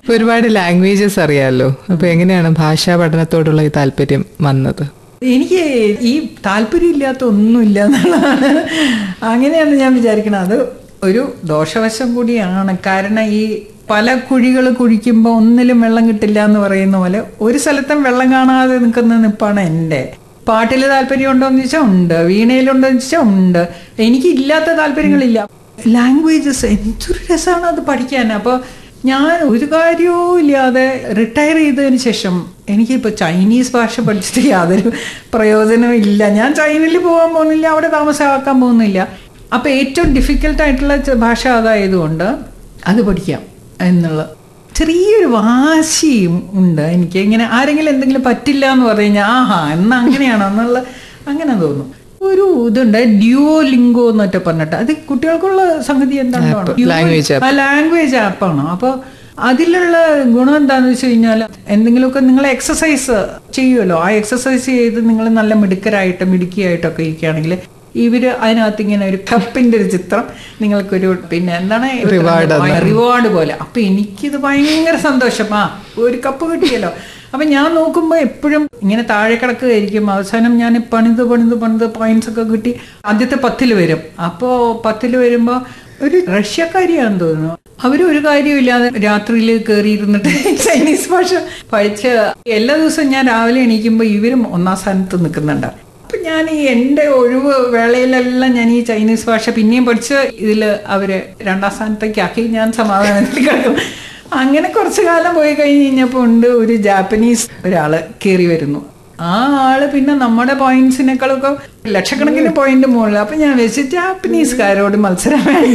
ഇപ്പൊ ഒരുപാട് ലാംഗ്വേജസ് അറിയാമല്ലോ അപ്പൊ എങ്ങനെയാണ് ഭാഷാ പഠനത്തോടുള്ള ഈ താല്പര്യം വന്നത് എനിക്ക് ഈ താല്പര്യമില്ലാത്ത ഒന്നുമില്ല എന്നുള്ളതാണ് അങ്ങനെയാണ് ഞാൻ വിചാരിക്കുന്നത് അത് ഒരു ദോഷവശം കൂടിയാണ് കാരണം ഈ പല കുഴികൾ കുഴിക്കുമ്പോൾ ഒന്നിലും വെള്ളം കിട്ടില്ല എന്ന് പറയുന്ന പോലെ ഒരു സ്ഥലത്തും വെള്ളം കാണാതെ നിൽക്കുന്ന നിപ്പാണ് എൻ്റെ പാട്ടിൽ താല്പര്യം ഉണ്ടോ എന്ന് ചോദിച്ചാൽ ഉണ്ട് വീണയിലുണ്ടോ എന്ന് ചോദിച്ചാൽ ഉണ്ട് എനിക്കില്ലാത്ത താല്പര്യങ്ങളില്ല ലാംഗ്വേജസ് എന്തൊരു രസമാണ് അത് പഠിക്കാൻ അപ്പോൾ ഞാൻ ഒരു കാര്യവും ഇല്ലാതെ റിട്ടയർ ചെയ്തതിന് ശേഷം എനിക്കിപ്പോൾ ചൈനീസ് ഭാഷ പഠിച്ചിട്ട് യാതൊരു പ്രയോജനവും ഇല്ല ഞാൻ ചൈനയിൽ പോകാൻ പോകുന്നില്ല അവിടെ താമസമാക്കാൻ പോകുന്നില്ല അപ്പോൾ ഏറ്റവും ഡിഫിക്കൽട്ടായിട്ടുള്ള ഭാഷ അതായതുകൊണ്ട് അത് പഠിക്കാം എന്നുള്ള ചെറിയൊരു വാശിയും ഉണ്ട് എനിക്ക് ഇങ്ങനെ ആരെങ്കിലും എന്തെങ്കിലും പറ്റില്ല എന്ന് പറഞ്ഞു കഴിഞ്ഞാൽ ആഹാ എന്നാ അങ്ങനെയാണോ എന്നുള്ള അങ്ങനെ തോന്നും ഒരു ഇതുണ്ട് ഡ്യുവോ ലിംഗോ എന്നൊക്കെ പറഞ്ഞിട്ട് അത് കുട്ടികൾക്കുള്ള സംഗതി എന്താണെന്ന് language app. ആ ലാംഗ്വേജ് ആപ്പാണ് അപ്പോൾ അതിലുള്ള ഗുണം എന്താണെന്ന് വെച്ച് കഴിഞ്ഞാൽ എന്തെങ്കിലുമൊക്കെ നിങ്ങൾ എക്സസൈസ് ചെയ്യുമല്ലോ ആ എക്സസൈസ് ചെയ്ത് നിങ്ങൾ നല്ല മിടുക്കരായിട്ട് മിടുക്കിയായിട്ടൊക്കെ ഇരിക്കുകയാണെങ്കിൽ ഇവര് അതിനകത്ത് ഇങ്ങനെ ഒരു കപ്പിന്റെ ഒരു ചിത്രം നിങ്ങൾക്കൊരു പിന്നെ എന്താണ് റിവാർഡ് പോലെ അപ്പൊ എനിക്കിത് ഭയങ്കര സന്തോഷം ആ ഒരു കപ്പ് കിട്ടിയല്ലോ അപ്പൊ ഞാൻ നോക്കുമ്പോൾ എപ്പോഴും ഇങ്ങനെ താഴെ കിടക്കുകയായിരിക്കും അവസാനം ഞാൻ പണിത് പണിത് പണിത് പോയിന്റ്സ് ഒക്കെ കിട്ടി ആദ്യത്തെ പത്തിൽ വരും അപ്പോൾ പത്തിൽ വരുമ്പോൾ ഒരു റഷ്യക്കാരിയാണെന്ന് തോന്നുന്നു അവര് ഒരു കാര്യമില്ലാതെ രാത്രിയിൽ കയറിയിരുന്നിട്ട് ചൈനീസ് ഭാഷ പഠിച്ച് എല്ലാ ദിവസവും ഞാൻ രാവിലെ എണീക്കുമ്പോൾ ഇവരും ഒന്നാം സ്ഥാനത്ത് നിൽക്കുന്നുണ്ട് അപ്പൊ ഞാൻ ഈ എൻ്റെ ഒഴിവ് വേളയിലെല്ലാം ഞാൻ ഈ ചൈനീസ് ഭാഷ പിന്നെയും പഠിച്ച് ഇതിൽ അവര് രണ്ടാം സ്ഥാനത്തേക്ക് ആക്കി ഞാൻ സമാധാനത്തിൽ കിടക്കും അങ്ങനെ കുറച്ചു കാലം പോയി കഴിഞ്ഞ് കഴിഞ്ഞപ്പോൾ ഉണ്ട് ഒരു ജാപ്പനീസ് ഒരാള് കയറി വരുന്നു ആ ആള് പിന്നെ നമ്മുടെ പോയിന്റ്സിനേക്കാളൊക്കെ ലക്ഷക്കണക്കിന് പോയിന്റ് മുകളിൽ അപ്പൊ ഞാൻ വെച്ച് ജാപ്പനീസുകാരോട് മത്സരം വേണ്ട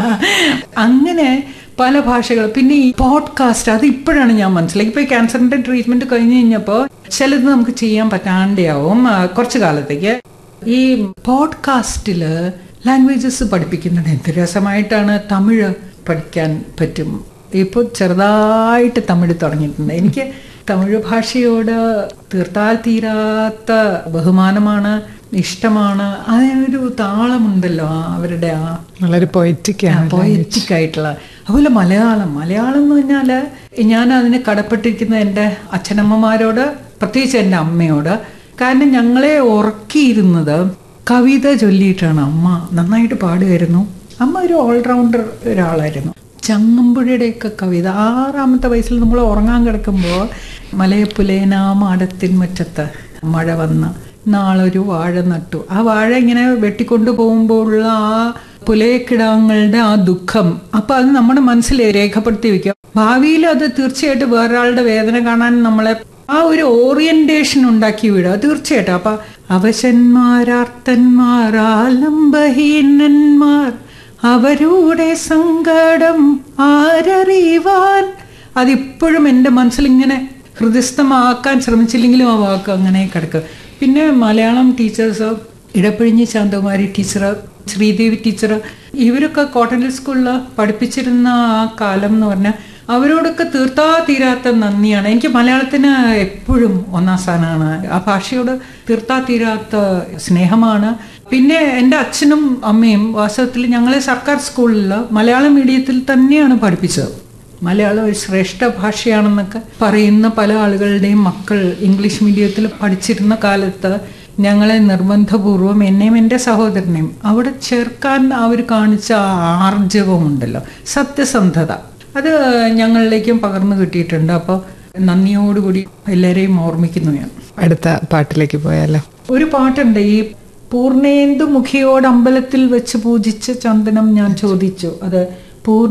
അങ്ങനെ പല ഭാഷകൾ പിന്നെ ഈ പോഡ്കാസ്റ്റ് അത് ഇപ്പോഴാണ് ഞാൻ മനസ്സിലാക്കി ഇപ്പൊ ഈ ക്യാൻസറിന്റെ ട്രീറ്റ്മെന്റ് കഴിഞ്ഞ് കഴിഞ്ഞപ്പോൾ ചിലത് നമുക്ക് ചെയ്യാൻ പറ്റാണ്ടാവും ആ, കുറച്ച് കാലത്തേക്ക് ഈ പോഡ്കാസ്റ്റില് ലാംഗ്വേജസ് പഠിപ്പിക്കുന്നുണ്ട് എന്ത് രസമായിട്ടാണ് തമിഴ് പഠിക്കാൻ പറ്റും ഇപ്പോൾ ചെറുതായിട്ട് തമിഴ് തുടങ്ങിയിട്ടുണ്ട് എനിക്ക് തമിഴ് ഭാഷയോട് തീർത്താൽ തീരാത്ത ബഹുമാനമാണ് ഇഷ്ടമാണ് അതിനൊരു താളമുണ്ടല്ലോ ആ അവരുടെ ആ വളരെ പൊയറ്റിക് ആണ് പോയറ്റിക് ആയിട്ടുള്ള അതുപോലെ മലയാളം മലയാളം എന്ന് പറഞ്ഞാൽ ഞാൻ അതിന് കടപ്പെട്ടിരിക്കുന്ന എൻ്റെ അച്ഛനമ്മമാരോട് പ്രത്യേകിച്ച് എൻ്റെ അമ്മയോട് കാരണം ഞങ്ങളെ ഉറക്കിയിരുന്നത് കവിത ചൊല്ലിയിട്ടാണ് അമ്മ നന്നായിട്ട് പാടുമായിരുന്നു അമ്മ ഒരു ഓൾറൗണ്ടർ ഒരാളായിരുന്നു ചങ്ങമ്പുഴയുടെയൊക്കെ കവിത ആറാമത്തെ വയസ്സിൽ നമ്മൾ ഉറങ്ങാൻ കിടക്കുമ്പോൾ മലയപ്പുലേന മാടത്തിൻ മുറ്റത്ത് മഴ വന്ന നാളൊരു വാഴ നട്ടു ആ വാഴ ഇങ്ങനെ വെട്ടിക്കൊണ്ടു പോകുമ്പോഴുള്ള ആ പുലയക്കിടാങ്ങളുടെ ആ ദുഃഖം അപ്പൊ അത് നമ്മുടെ മനസ്സിൽ രേഖപ്പെടുത്തി വെക്കുക ഭാവിയിൽ അത് തീർച്ചയായിട്ടും വേറൊരാളുടെ വേദന കാണാൻ നമ്മളെ ആ ഒരു ഓറിയന്റേഷൻ ഉണ്ടാക്കി വിടുക തീർച്ചയായിട്ടും അപ്പൊ അവശന്മാരാർത്തന്മാർ ആലംബഹീനന്മാർ അവരുടെ സങ്കടം ആരറിവാൻ അതിപ്പോഴും എൻ്റെ മനസ്സിൽ ഇങ്ങനെ ഹൃദയസ്ഥമാക്കാൻ ശ്രമിച്ചില്ലെങ്കിലും ആ വാക്ക് അങ്ങനെ കിടക്കുക പിന്നെ Malayalam teachers Edappazhinji Shanthakumari teacher Sreedevi teacher ഇവരൊക്കെ കോട്ടൺ സ്കൂളിൽ പഠിപ്പിച്ചിരുന്ന ആ കാലം എന്ന് പറഞ്ഞാൽ അവരോടൊക്കെ തീർത്താ തീരാത്ത നന്ദിയാണ് എനിക്ക് മലയാളത്തിന് എപ്പോഴും ഒന്നാം സ്ഥാനമാണ് ആ ഭാഷയോട് തീർത്താ തീരാത്ത സ്നേഹമാണ് പിന്നെ എൻ്റെ അച്ഛനും അമ്മയും വാസ്തവത്തിൽ ഞങ്ങളെ സർക്കാർ സ്കൂളിൽ മലയാളം മീഡിയത്തിൽ തന്നെയാണ് പഠിപ്പിച്ചത് മലയാളം ഒരു ശ്രേഷ്ഠ ഭാഷയാണെന്നൊക്കെ പറയുന്ന പല ആളുകളുടെയും മക്കൾ ഇംഗ്ലീഷ് മീഡിയത്തിൽ പഠിച്ചിരുന്ന കാലത്ത് ഞങ്ങളെ നിർബന്ധപൂർവം എന്നെയും എൻ്റെ സഹോദരനെയും അവിടെ ചേർക്കാൻ അവർ കാണിച്ച ആ ആർജവമുണ്ടല്ലോ സത്യസന്ധത അത് ഞങ്ങളിലേക്കും പകർന്നു കിട്ടിയിട്ടുണ്ട് അപ്പോൾ നന്ദിയോടുകൂടി എല്ലാവരെയും ഓർമ്മിക്കുന്നു ഞാൻ അടുത്ത പാട്ടിലേക്ക് പോയാലോ ഒരു പാട്ടുണ്ട് ഈ പൂർണേന്ദു മുഖിയോട് അമ്പലത്തിൽ വെച്ച് പൂജിച്ച ചന്ദനം ഞാൻ ചോദിച്ചു അത് പൂർണ്ണ